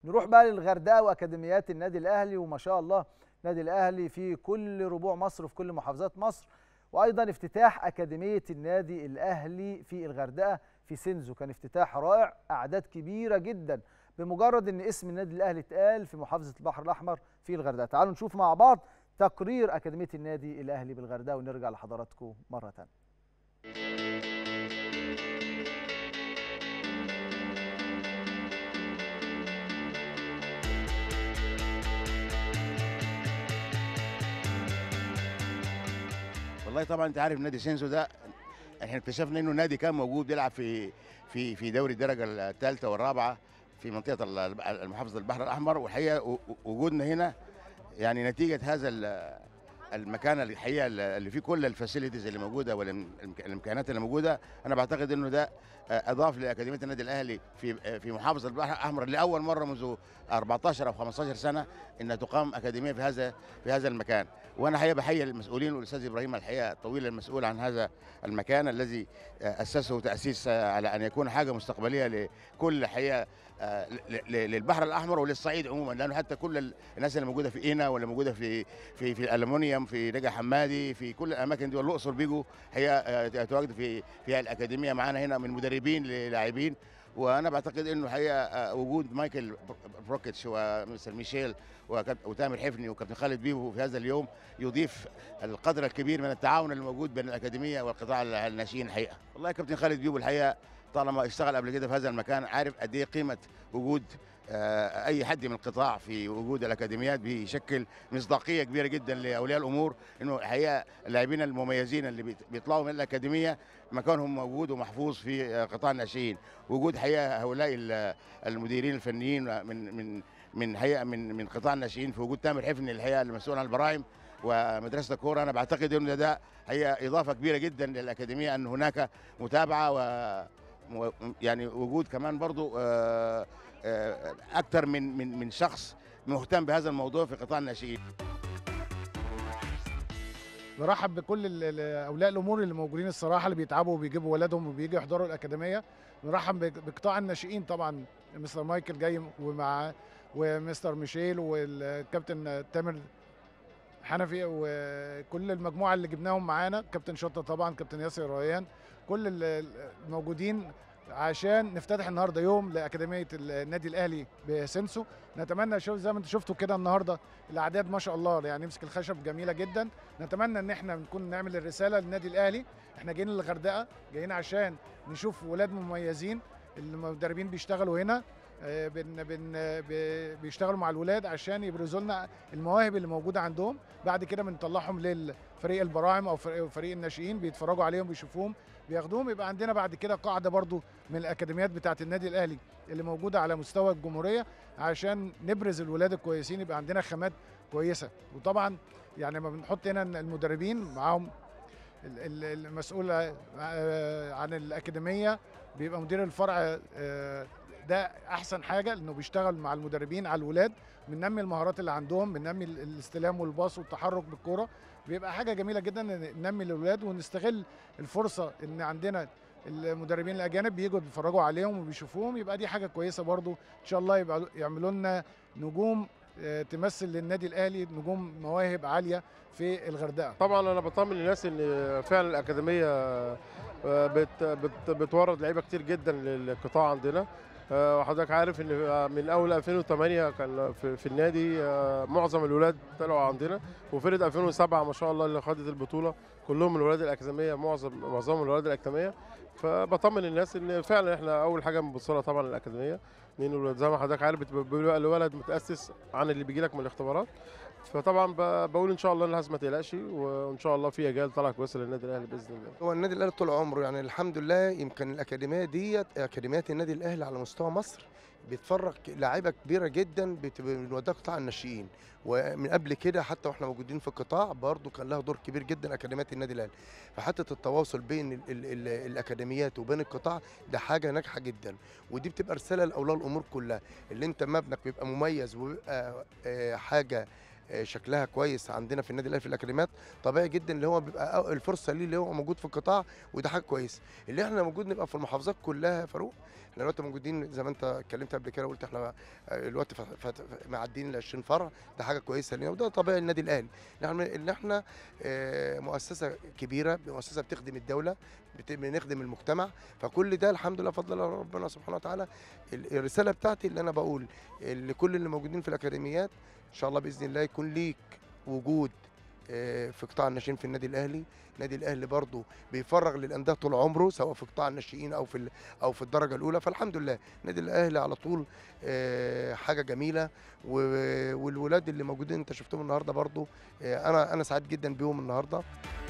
نروح بقى للغردقه واكاديميات النادي الاهلي وما شاء الله النادي الاهلي في كل ربوع مصر وفي كل محافظات مصر وايضا افتتاح اكاديميه النادي الاهلي في الغردقه في سينزو كان افتتاح رائع اعداد كبيره جدا بمجرد ان اسم النادي الاهلي اتقال في محافظه البحر الاحمر في الغردقه تعالوا نشوف مع بعض تقرير اكاديميه النادي الاهلي بالغردقه ونرجع لحضراتكم مره ثانيه والله طبعا انت عارف نادي سينزو ده احنا اكتشفنا انه نادي كان موجود بيلعب في في في دوري الدرجه الثالثه والرابعه في منطقه المحافظه البحر الاحمر والحقيقه وجودنا هنا يعني نتيجه هذا المكان الحقيقه اللي فيه كل الفاسيلتيز اللي موجوده والامكانيات اللي موجوده انا بعتقد انه ده اضاف لاكاديميه النادي الاهلي في في محافظه البحر الاحمر لاول مره منذ 14 او 15 سنه ان تقام اكاديميه في هذا في هذا المكان وانا حقيقه بحيي المسؤولين والاستاذ ابراهيم الحقيقه الطويل المسؤول عن هذا المكان الذي اسسه تاسيس على ان يكون حاجه مستقبليه لكل حقيقه للبحر الاحمر وللصعيد عموما لانه حتى كل الناس اللي موجوده في اينا ولا موجوده في في في الالومنيوم في نجا حمادي في كل الاماكن دي والاقصر بيجوا هي تواجد في في الاكاديميه معانا هنا من مدربين للاعبين وانا بعتقد انه حقيقه وجود مايكل بروكيتش ومستر ميشيل وتامر حفني وكابتن خالد بيبو في هذا اليوم يضيف القدر الكبير من التعاون الموجود بين الاكاديميه والقطاع الناشئين الحقيقه والله كابتن خالد بيبو الحقيقه طالما اشتغل قبل كده في هذا المكان عارف قد ايه قيمه وجود اي حد من القطاع في وجود الاكاديميات بيشكل مصداقيه كبيره جدا لاولياء الامور انه الحقيقه اللاعبين المميزين اللي بيطلعوا من الاكاديميه مكانهم موجود ومحفوظ في قطاع الناشئين وجود حقيقه هؤلاء المديرين الفنيين من من من حقيقه من من قطاع الناشئين في وجود تامر حفني الحقيقه المسؤول عن البراعم ومدرسه الكوره انا بعتقد انه ده هي اضافه كبيره جدا للاكاديميه ان هناك متابعه و يعني وجود كمان برضو اكثر من من من شخص مهتم بهذا الموضوع في قطاع الناشئين نرحب بكل اولياء الامور اللي موجودين الصراحه اللي بيتعبوا وبيجيبوا ولادهم وبييجوا يحضروا الاكاديميه نرحب بقطاع الناشئين طبعا مستر مايكل جاي ومع ومستر ميشيل والكابتن تامر حنفي وكل المجموعه اللي جبناهم معانا كابتن شطه طبعا كابتن ياسر ريان كل الموجودين عشان نفتتح النهارده يوم لاكاديميه النادي الاهلي بسنسو نتمنى شوف زي ما انتم شفتوا كده النهارده الاعداد ما شاء الله يعني يمسك الخشب جميله جدا نتمنى ان احنا نكون نعمل الرساله للنادي الاهلي احنا جايين للغردقه جايين عشان نشوف ولاد مميزين المدربين بيشتغلوا هنا بن بن بيشتغلوا مع الولاد عشان يبرزوا لنا المواهب اللي موجوده عندهم بعد كده بنطلعهم للفريق البراعم او فريق الناشئين بيتفرجوا عليهم بيشوفوهم بياخدوهم يبقى عندنا بعد كده قاعده برضو من الاكاديميات بتاعه النادي الاهلي اللي موجوده على مستوى الجمهوريه عشان نبرز الولاد الكويسين يبقى عندنا خامات كويسه وطبعا يعني لما بنحط هنا المدربين معاهم المسؤول عن الاكاديميه بيبقى مدير الفرع ده احسن حاجه لانه بيشتغل مع المدربين على الولاد بننمي المهارات اللي عندهم بننمي الاستلام والباص والتحرك بالكوره بيبقى حاجه جميله جدا ننمي الاولاد ونستغل الفرصه ان عندنا المدربين الاجانب بييجوا يتفرجوا عليهم وبيشوفوهم يبقى دي حاجه كويسه برضو ان شاء الله يبقى يعملوا لنا نجوم تمثل للنادي الاهلي نجوم مواهب عاليه في الغردقه طبعا انا بطمن الناس ان فعلا الاكاديميه بت بت بتورد لعيبه كتير جدا للقطاع عندنا وحضرتك عارف ان من اول 2008 كان في, في النادي معظم الولاد طلعوا عندنا وفرقه 2007 ما شاء الله اللي خدت البطوله كلهم من ولاد الاكاديميه معظم معظمهم من ولاد الاكاديميه فبطمن الناس ان فعلا احنا اول حاجه بنبص لها طبعا الاكاديميه من زي ما حضرتك عارف بيبقى الولد متاسس عن اللي بيجي لك من الاختبارات فطبعا بقول ان شاء الله الناس ما تقلقش وان شاء الله في اجيال طالعه كويسه للنادي الاهلي باذن الله. هو النادي الاهلي طول عمره يعني الحمد لله يمكن الاكاديميه ديت اكاديميات النادي الاهلي على مستوى مصر بتفرغ لاعيبه كبيره جدا بنوديها قطاع الناشئين ومن قبل كده حتى واحنا موجودين في القطاع برضو كان لها دور كبير جدا اكاديميات النادي الاهلي فحته التواصل بين ال ال ال الاكاديميات وبين القطاع ده حاجه ناجحه جدا ودي بتبقى رساله لاولياء الامور كلها اللي انت مبنك بيبقى مميز وبيبقى حاجه شكلها كويس عندنا في النادي الاهلي في الاكاديميات طبيعي جدا اللي هو بيبقى الفرصه ليه اللي هو موجود في القطاع وده حاجه كويسه اللي احنا موجود نبقى في المحافظات كلها يا فاروق احنا دلوقتي موجودين زي ما انت اتكلمت قبل كده وقلت احنا آه، الوقت ف- ف- معديين ال 20 فرع ده حاجه كويسه لينا وده طبيعي النادي الاهلي ان احنا ان احنا آه، مؤسسه كبيره مؤسسه بتخدم الدوله بت- بنخدم المجتمع فكل ده الحمد لله فضل الله ربنا سبحانه وتعالى ال- الرساله بتاعتي اللي انا بقول لكل اللي موجودين في الاكاديميات ان شاء الله باذن الله يكون ليك وجود آه، في قطاع الناشئين في النادي الاهلي النادي الاهلي برضه بيفرغ للانديه طول عمره سواء في قطاع الناشئين او في ال- او في الدرجه الاولى فالحمد لله النادي الاهلي على طول آه، حاجه جميله و- والولاد اللي موجودين انت شفتهم النهارده برضه آه، انا انا سعيد جدا بيهم النهارده